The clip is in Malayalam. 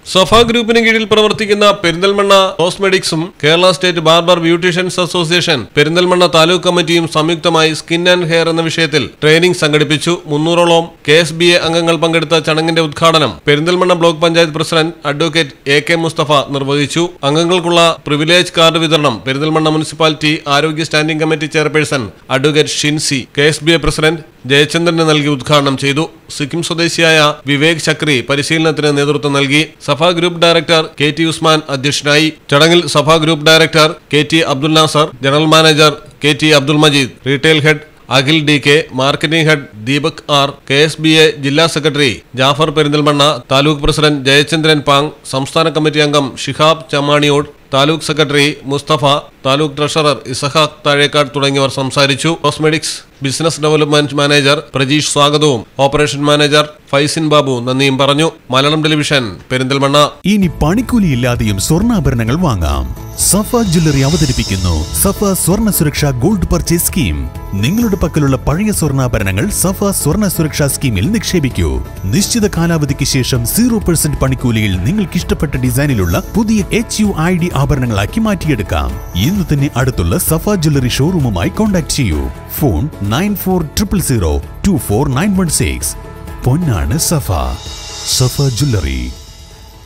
സഫ ഗ്രൂപ്പിന് കീഴിൽ പ്രവർത്തിക്കുന്ന പെരിന്തൽമണ്ണ കോസ്മെറ്റിക്സും Kerala state barber beauticians association Perinthalmanna taluk കമ്മിറ്റിയും സംയുക്തമായി സ്കിൻ ആൻഡ് ഹെയർ എന്ന വിഷയത്തിൽ ട്രെയിനിംഗ് സംഘടിപ്പിച്ചു മുന്നൂറോളം കെ എസ് ബി എ അംഗങ്ങൾ പങ്കെടുത്ത ചടങ്ങിന്റെ ഉദ്ഘാടനം Perinthalmanna block panchayat president advocate A K Mustafa നിർവഹിച്ചു അംഗങ്ങൾക്കുള്ള പ്രിവിലേജ് കാർഡ് വിതരണം പെരിന്തൽമണ്ണ മുനിസിപ്പാലിറ്റി ആരോഗ്യ standing committee chairperson advocate Shincy K S B A president ജയചന്ദ്രന് നൽകി ഉദ്ഘാടനം ചെയ്തു സിക്കിം സ്വദേശിയായ വിവേക് ചക്രി പരിശീലനത്തിന് നേതൃത്വം നൽകി Sabha group director K T Usman അധ്യക്ഷനായി ചടങ്ങിൽ Sabha group director K T Abdul Nasar general manager K T Abdul Majeed retail head Akhil D K marketing head Deepak R K S B A ജില്ലാ സെക്രട്ടറി ജാഫർ പെരിന്തൽമണ്ണ താലൂക്ക് പ്രസിഡന്റ് ജയചന്ദ്രൻ പാങ് സംസ്ഥാന കമ്മിറ്റി അംഗം ഷിഹാബ് ചമാണിയോട് താലൂക്ക് സെക്രട്ടറി മുസ്തഫ താലൂക്ക് ട്രഷറർ ഇസഹാഖ് താഴേക്കാട് തുടങ്ങിയവർ സംസാരിച്ചു cosmetics business development manager Prajeesh സ്വാഗതവും ഓപ്പറേഷൻ മാനേജർ ഫൈസിൻ ബാബു നന്ദിയും പറഞ്ഞു മലയാളം ടെലിവിഷൻ പെരിന്തൽമണ്ണ ഇനി പണിക്കൂലിയില്ലാതെയും സ്വർണ്ണാഭരണങ്ങൾ വാങ്ങാം സഫ ജ്വല്ലറി അവതരിപ്പിക്കുന്നു സഫ സ്വർണ്ണ സുരക്ഷ ഗോൾഡ് പർച്ചേസ് സ്കീം നിങ്ങളുടെ പക്കലുള്ള പഴയ സ്വർണ്ണാഭരണങ്ങൾ സഫ സ്വർണ്ണ സുരക്ഷാ സ്കീമിൽ നിക്ഷേപിക്കൂ നിശ്ചിത കാലാവധിക്ക് ശേഷം സീറോ പെർസെന്റ് പണിക്കൂലിയിൽ നിങ്ങൾക്ക് ഇഷ്ടപ്പെട്ട ഡിസൈനിലുള്ള പുതിയ എച്ച് യു ഐ ഡി ആഭരണങ്ങളാക്കി മാറ്റിയെടുക്കാം ഇന്ന് തന്നെ അടുത്തുള്ള സഫ ജ്വല്ലറി ഷോറൂമുമായി കോൺടാക്ട് ചെയ്യൂ phone nine four triple zero two four nine one six പൊന്നാണ് സഫ സഫ ജ്വല്ലറി